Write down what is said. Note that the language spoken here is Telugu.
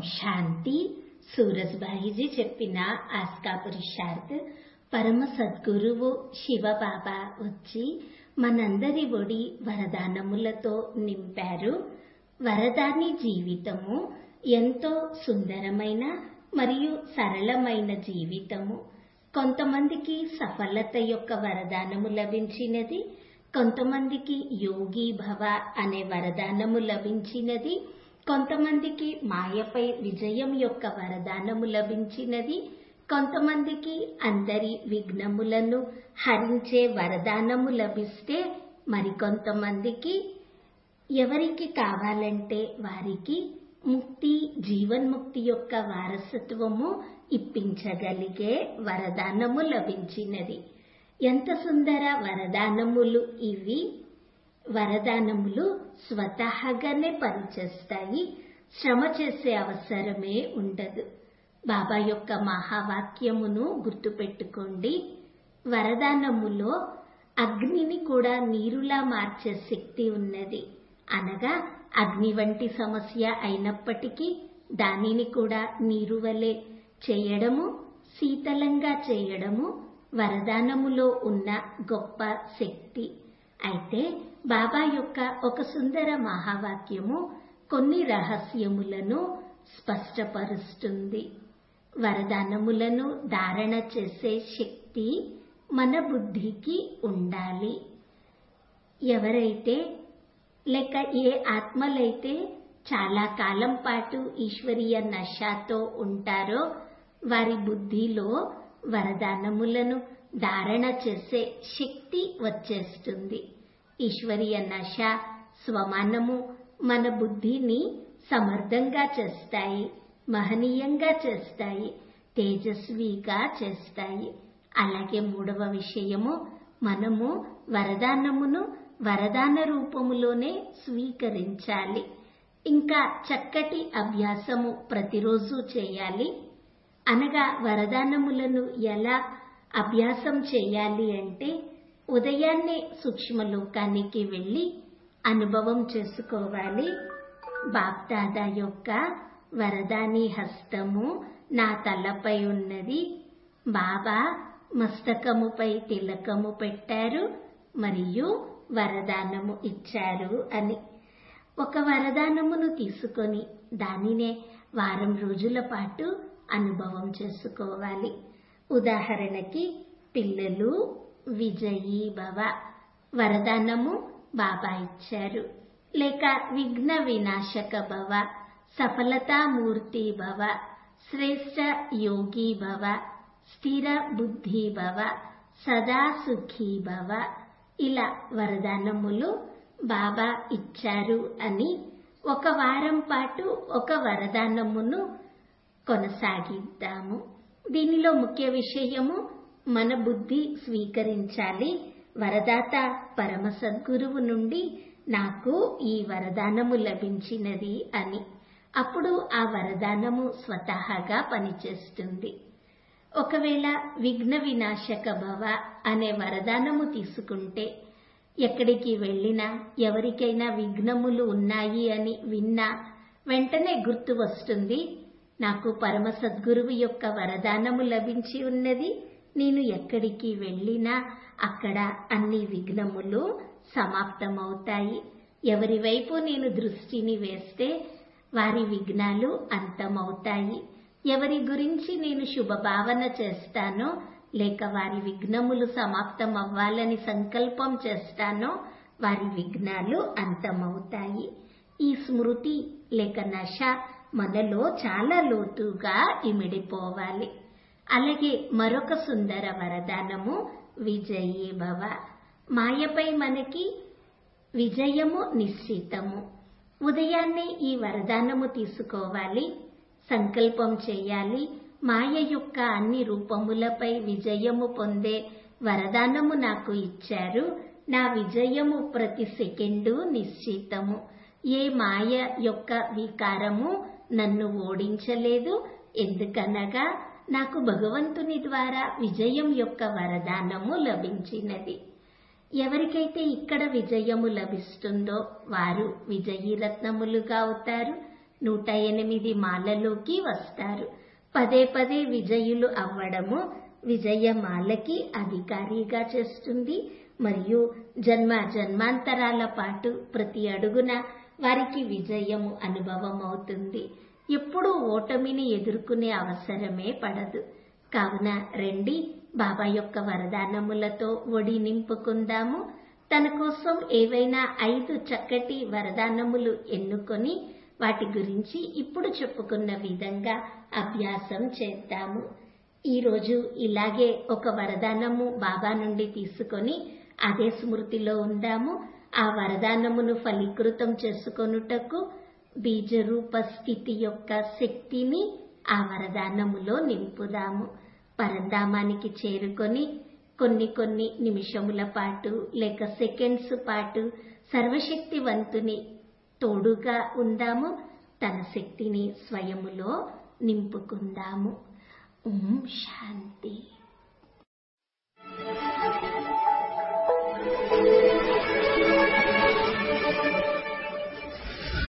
శాంతి సూరజ్బాయిజీ చెప్పిన ఆస్కా పురుషార్థ్ పరమ సద్గురువు శివబాబా వచ్చి మనందరి ఒడి వరదానములతో నింపారు వరదాని జీవితము ఎంతో సుందరమైన మరియు సరళమైన జీవితము కొంతమందికి సఫలత యొక్క వరదానము లభించినది కొంతమందికి యోగి భవ అనే వరదానము లభించినది కొంతమందికి మాయపై విజయం యొక్క వరదానము లభించినది కొంతమందికి అందరి విఘ్నములను హరించే వరదానము లభిస్తే మరికొంతమందికి ఎవరికి కావాలంటే వారికి ముక్తి జీవన్ముక్తి యొక్క వారసత్వము ఇప్పించగలిగే వరదానము లభించినది ఎంత సుందర వరదానములు ఇవి వరదానములు స్వతహాగానే పనిచేస్తాయి శ్రమ చేసే అవసరమే ఉండదు బాబా యొక్క మహావాక్యమును గుర్తుపెట్టుకోండి వరదానములో అగ్నిని కూడా నీరులా మార్చే శక్తి ఉన్నది అనగా అగ్ని వంటి సమస్య అయినప్పటికీ దానిని కూడా నీరు వలె చేయడము శీతలంగా చేయడము వరదానములో ఉన్న గొప్ప శక్తి అయితే బాబా యొక్క ఒక సుందర మహావాక్యము కొన్ని రహస్యములను స్పష్టపరుస్తుంది వరదానములను ధారణ చేసే శక్తి మన బుద్ధికి ఉండాలి ఎవరైతే లేక ఏ ఆత్మలైతే చాలా కాలం పాటు ఈశ్వరీయ నశాతో ఉంటారో వారి బుద్ధిలో వరదానములను ధారణ చేసే శక్తి వచ్చేస్తుంది ఈశ్వరీయ నశ స్వమానము మన బుద్ధిని సమర్థంగా చేస్తాయి మహనీయంగా చేస్తాయి తేజస్విగా చేస్తాయి అలాగే మూడవ విషయము మనము వరదానమును వరదాన రూపములోనే స్వీకరించాలి ఇంకా చక్కటి అభ్యాసము ప్రతిరోజు చేయాలి అనగా వరదానములను ఎలా అభ్యాసం చేయాలి అంటే ఉదయాన్నే సూక్ష్మలోకానికి వెళ్ళి అనుభవం చేసుకోవాలి బాప్దాదా యొక్క వరదాని హస్తము నా తలపై ఉన్నది బాబా మస్తకముపై తిలకము పెట్టారు మరియు వరదానము ఇచ్చారు అని ఒక వరదానమును తీసుకొని దానినే వారం రోజుల పాటు అనుభవం చేసుకోవాలి ఉదాహరణకి పిల్లలు విజయీ భవ వరదానము బాబా ఇచ్చారు లేక విఘ్న వినాశక భవ సఫలతామూర్తి భవ శ్రేష్ట యోగి భవ స్థిర బుద్ధి భవ సదా సుఖీ భవ ఇలా వరదానములు బాబా ఇచ్చారు అని ఒక వారం పాటు ఒక వరదానమును కొనసాగిద్దాము దీనిలో ముఖ్య విషయము మన బుద్ధి స్వీకరించాలి వరదాత పరమ సద్గురువు నుండి నాకు ఈ వరదానము లభించినది అని అప్పుడు ఆ వరదానము స్వతహాగా పనిచేస్తుంది ఒకవేళ విఘ్న వినాశక భవ అనే వరదానము తీసుకుంటే ఎక్కడికి వెళ్ళినా ఎవరికైనా విఘ్నములు ఉన్నాయి అని విన్నా వెంటనే గుర్తు వస్తుంది నాకు పరమ సద్గురువు యొక్క వరదానము లభించి ఉన్నది నేను ఎక్కడికి వెళ్ళినా అక్కడ అన్ని విఘ్నములు సమాప్తమవుతాయి ఎవరి వైపు నేను దృష్టిని వేస్తే వారి విఘ్నాలు అంతమవుతాయి ఎవరి గురించి నేను శుభభావన చేస్తానో లేక వారి విఘ్నములు సమాప్తం అవ్వాలని సంకల్పం చేస్తానో వారి విఘ్నాలు అంతమవుతాయి ఈ స్మృతి లేక నశ మనలో చాలా లోతుగా ఇమిడిపోవాలి అలాగే మరొక సుందర వరదానము విజయీ భవ మాయపై మనకి విజయము నిశ్చితము ఉదయాన్నే ఈ వరదానము తీసుకోవాలి సంకల్పం చేయాలి మాయ యొక్క అన్ని రూపములపై విజయము పొందే వరదానము నాకు ఇచ్చారు నా విజయము ప్రతి సెకండు నిశ్చితము ఏ మాయ యొక్క వికారము నన్ను ఓడించలేదు ఎందుకనగా నాకు భగవంతుని ద్వారా విజయం యొక్క వరదానము లభించినది ఎవరికైతే ఇక్కడ విజయము లభిస్తుందో వారు విజయీ రత్నములుగా అవుతారు నూట ఎనిమిది మాలలోకి వస్తారు పదే పదే విజయులు అవ్వడము విజయమాలకి అధికారిగా చేస్తుంది మరియు జన్మ జన్మాంతరాల పాటు ప్రతి అడుగున వారికి విజయము అనుభవం అవుతుంది ఎప్పుడూ ఓటమిని ఎదుర్కొనే అవసరమే పడదు కావున రండి బాబా యొక్క వరదానములతో ఒడి నింపుకుందాము తన కోసం ఏవైనా ఐదు చక్కటి వరదానములు ఎన్నుకొని వాటి గురించి ఇప్పుడు చెప్పుకున్న విధంగా అభ్యాసం చేద్దాము ఈరోజు ఇలాగే ఒక వరదానము బాబా నుండి తీసుకొని అదే స్మృతిలో ఉందాము ఆ వరదానమును ఫలీకృతం చేసుకొనుటకు బీజరూప స్థితి యొక్క శక్తిని ఆ వరదానములో నింపుదాము పరంధామానికి చేరుకొని కొన్ని కొన్ని నిమిషముల పాటు లేక సెకండ్స్ పాటు సర్వశక్తివంతుని తోడుగా ఉందాము తన శక్తిని స్వయములో నింపుకుందాము ఓం శాంతి